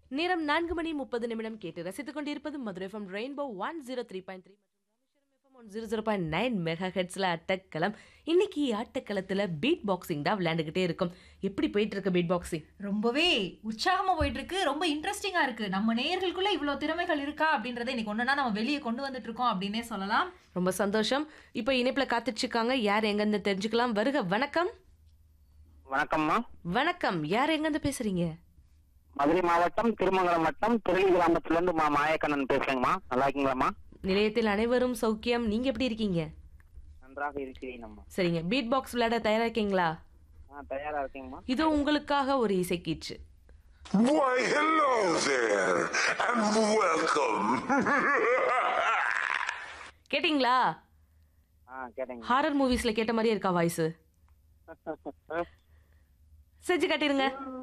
நேரம் நான்கு மணி முப்பது நிமிடம் கேட்டு ரசித்துக் கொண்டிருப்பது Madurai FM rainbow one zero three point three மற்றும் zero zero point nine mega ஹெட்ஸில் ஆட்டக்களம் இன்னைக்கு ஆட்டக்களத்தில் பீட் பாக்ஸிங் தான் விளையாண்டுக்கிட்டே இருக்கும் எப்படி போயிட்டு இருக்கு பீட் பாக்ஸிங் ரொம்பவே உற்சாகமா போயிட்டு இருக்கு ரொம்ப இன்ட்ரெஸ்டிங்கா இருக்கு நம்ம நேயர்களுக்குள்ள இவ்வளவு திறமைகள் இருக்கா அப்படின்றத இன்னைக்கு ஒண்ணுனா நம்ம வெளியே கொண்டு வந்துட்டு இருக்கோம் அப்படின்னே சொல்லலாம் ரொம்ப சந்தோஷம் இப்போ இணைப்பில் காத்துட்டு இருக்காங்க யார் எங்கேருந்து தெரிஞ்சுக்கலாம் வருக வணக்கம் வணக்கம்மா வணக்கம் யார் எங்கேருந்து பேசுறீங்க மதுரை மாவட்டம் திருமங்கலம் வட்டம் திருளி கிராமத்துல இருந்து மா மாயக்கண்ணன் பேசுறேங்கம்மா நல்லா இருக்கீங்களாம்மா நிலையத்தில் அனைவரும் சௌக்கியம் நீங்க எப்படி இருக்கீங்க நன்றாக இருக்கிறேன் அம்மா சரிங்க பீட் பாக்ஸ் விளையாட தயாரா இருக்கீங்களா ஆ தயாரா இருக்கீங்கம்மா இது உங்களுக்காக ஒரு இசைக்கீச்சு Why, hello there, and welcome. கேட்டிங்களா ஆ கேட்டேங்க ஹாரர் மூவிஸ்ல கேட்ட மாதிரியே இருக்கா வாய்ஸ் செஞ்சு காட்டிருங்க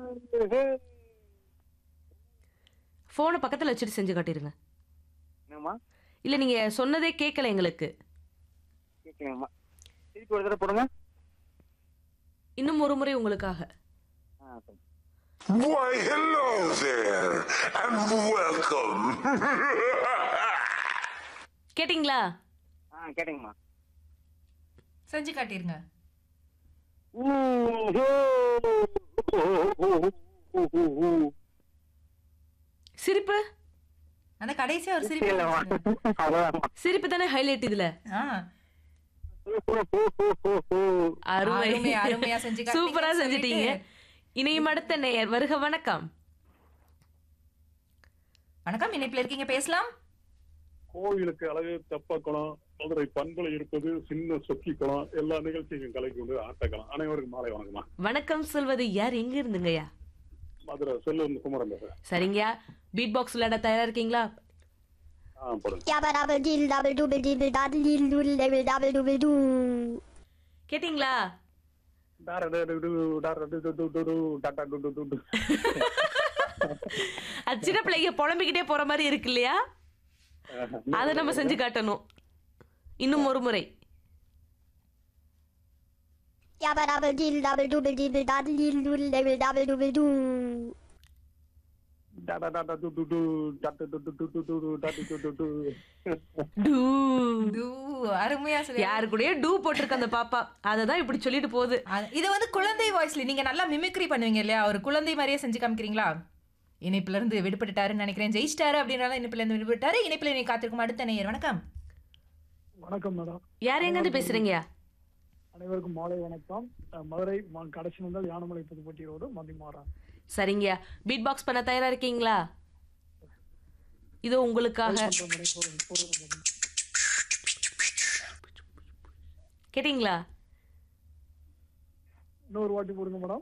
போனை பக்கத்துல வச்சுட்டு செஞ்சு காட்டிருங்க என்னம்மா இல்ல நீங்க சொன்னதே கேட்கல எங்களுக்கு கேட்குறீங்கம்மா திருப்பி ஒரு தடவை போடுங்க இன்னும் ஒரு முறை உங்களுக்காக ஆ சரி Why, hello there, and welcome. கேட்டிங்களா ஆ கேட்டேங்கம்மா செஞ்சு காட்டிருங்க சிரிப்பு அந்த கடைசியா ஒரு சிரிப்பு இல்லைம்மா வந்துச்சு. அவ்வளோதாம்மா சிரிப்பு தானே ஹைலைட் இதுல ஆ, அருமை அருமை, அருமையா செஞ்சு காட்டினீங்க சூப்பரா செஞ்சிட்டீங்க சொல்லிட்டு. இணையும் அடுத்த நேயர் வருக வணக்கம் வணக்கம் இணைப்புல இருக்கீங்க பேசலாம் கோவிலுக்கு அழகு தெப்பக்குளம் மதுரை பண்புல இருப்பது சின்ன சொக்கி குளம் எல்லா நிகழ்ச்சியும் கலைக்கு கொண்டு ஆட்டக்கலாம் அனைவருக்கும் மாலை வணக்கம்மா வணக்கம் சொல்வது யார் எங்க இருந்துங்கய்யா மதுரை செல்லூர் குமரன் பேசுறேன் சரிங்கய்யா பீட் பாக்ஸ் விளையாட தயாரா இருக்கீங்களா ஆ போடுங்க Yabba dabba dill dabba dubba dibba dabba dill doodle dabba dabba dubba doo. கேட்டிங்களா டாரா டு டு டு, டாரா டு டு டு டு டு, டாடா டு டு டு டு. அது சின்ன பிள்ளைங்க புலம்பிக்கிட்டே போற மாதிரி இருக்கு இல்லையா அதை நம்ம செஞ்சு காட்டணும் இன்னும் ஒரு முறை Yabba dabba dill dabba dubba dibba dabba dill doodle dabba dabba dubba doo. டாடா டாடா டு டு டு, டாடா டு டு டு டு டு டு, டாடா டு டு டு. டூ டூ, அருமையா சொல்லி யாரு கூடயே டூ போட்டிருக்கு அந்த பாப்பா அதை தான் இப்படி சொல்லிட்டு போகுது அது- இது வந்து குழந்தை வாய்ஸ்ல நீங்க நல்லா மிமிக்ரி பண்ணுவீங்க இல்லையா ஒரு குழந்தை மாதிரியே செஞ்சு காமிக்கிறீங்களா இணைப்புல இருந்து விடுபட்டுட்டாருன்னு நினைக்கிறேன் ஜெயிச்சிட்டாரு அப்படின்னால இணைப்புல இருந்து விடுபட்டாரு இணைப்புல நீ காத்திருக்கும் அடுத்த நேயர் வணக்கம் வணக்கம் மேடம் யார் எங்க இருந்து பேசுறீங்க அனைவருக்கும் மாலை வணக்கம் அஹ், மதுரை ம- கடைசி வந்தால் யானமலை புதுப்பட்டி ரோடு மதிமாறன் சரிங்கய்யா பீட் பாக்ஸ் பண்ண தயாரா இருக்கீங்களா இதோ உங்களுக்காக கேட்டிங்களா இன்னொரு வாட்டி போடுங்க மேடம்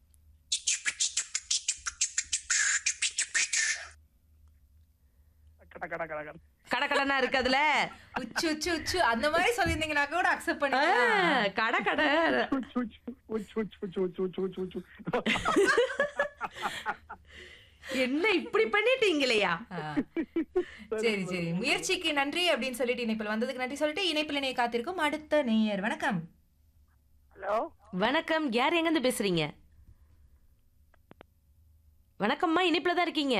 கட கட கட கட கடை கடனா இருக்கு அதுல உச்சு உச்சு உச்சு அந்த மாதிரி சொல்லியிருந்தீங்கன்னா கூட அக்செப்ட் ஆ, பண்ணிக்கலாம் கடை கடை உச், உச், உச், உச், உச், உச், உச், உச், உச், உச். என்ன இப்படி பண்ணிட்டீங்களையா ஆ. சரி சரி முயற்சிக்கு நன்றி அப்படின்னு சொல்லிட்டு இணைப்பில் வந்ததுக்கு நன்றி சொல்லிட்டு இணைப்பில் இணைய காத்திருக்கும் அடுத்த நேயர் வணக்கம் ஹலோ வணக்கம் யார் எங்க இருந்து பேசுறீங்க வணக்கம்மா இணைப்புல தான் இருக்கீங்க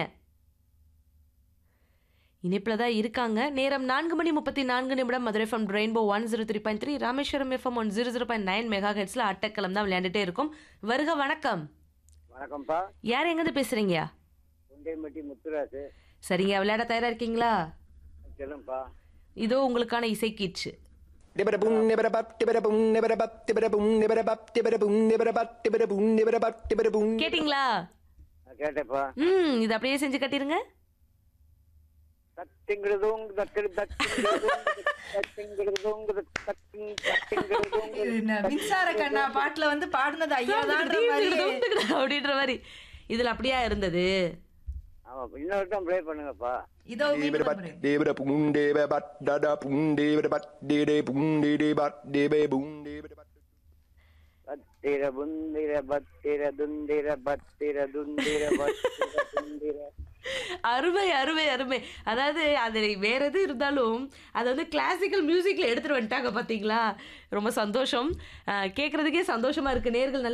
இணைப்புல தான் இருக்காங்க நேரம் நான்கு மணி முப்பத்தி நான்கு நிமிடம் Madurai FM rainbow one zero three point three Rameswaram FM one zero zero point nine mega ஹெட்ஸ்ல அட்டக்களம் தான் விளையாண்டுட்டே இருக்கும் வருக வணக்கம் வணக்கம்ப்பா யார் எங்க இருந்து பேசுறீங்க குண்டைமட்டி முத்துராசு சரிங்க விளையாட தயாரா இருக்கீங்களா சொல்லுங்கப்பா இதோ உங்களுக்கான இசை கீச்சு Dibba-da-boom, dibba-da-bop, dibba-da-boom, dibba-da-bop, dibba-da-boom, dibba-da-bop, dibba-da-boom, dibba-da-bop, dibba-da-boom, dibba-da-bop, dibba-da-boom. கேட்டிங்களா கேட்டேப்பா ம் இது அப்படியே செஞ்சு கட்டிருங்க தட்டிங்கிறதும் தட்டு தட்டிங்கிறதும் தட்டிங்கிறதும் தட்டிங் தட்டிங்கிறதும் இது என்ன, மின்சார கண்ணா பாட்டுல வந்து பாடுனது ஐயாதான்ற மாதிரி அப்படின்ற மாதிரி இதுல அப்படியா இருந்தது ஆமா இன்னொரு டைம் ப்ளே பண்ணுங்கப்பா இதோ மீண்டும் ஒரு Dibba-da-bop, முறை. dibba-da-boom, dibba-bop, da-da-boom, dibba-da-bop, di-di-boom, di-di-bop, dibba-boom, dibba-da-bop. பத்திர புந்திர பத்திர துந்திர பத்திர துந்திர பத்திர துந்திர அருமை அருமை அருமை அதாவது அது வேற எது இருந்தாலும் அதை வந்து கிளாசிக்கல் மியூசிக்ல எடுத்துட்டு வந்துட்டாங்க பாத்தீங்களா ரொம்ப சந்தோஷம் அஹ் கேக்குறதுக்கே சந்தோஷமா இருக்கு நேர்கள்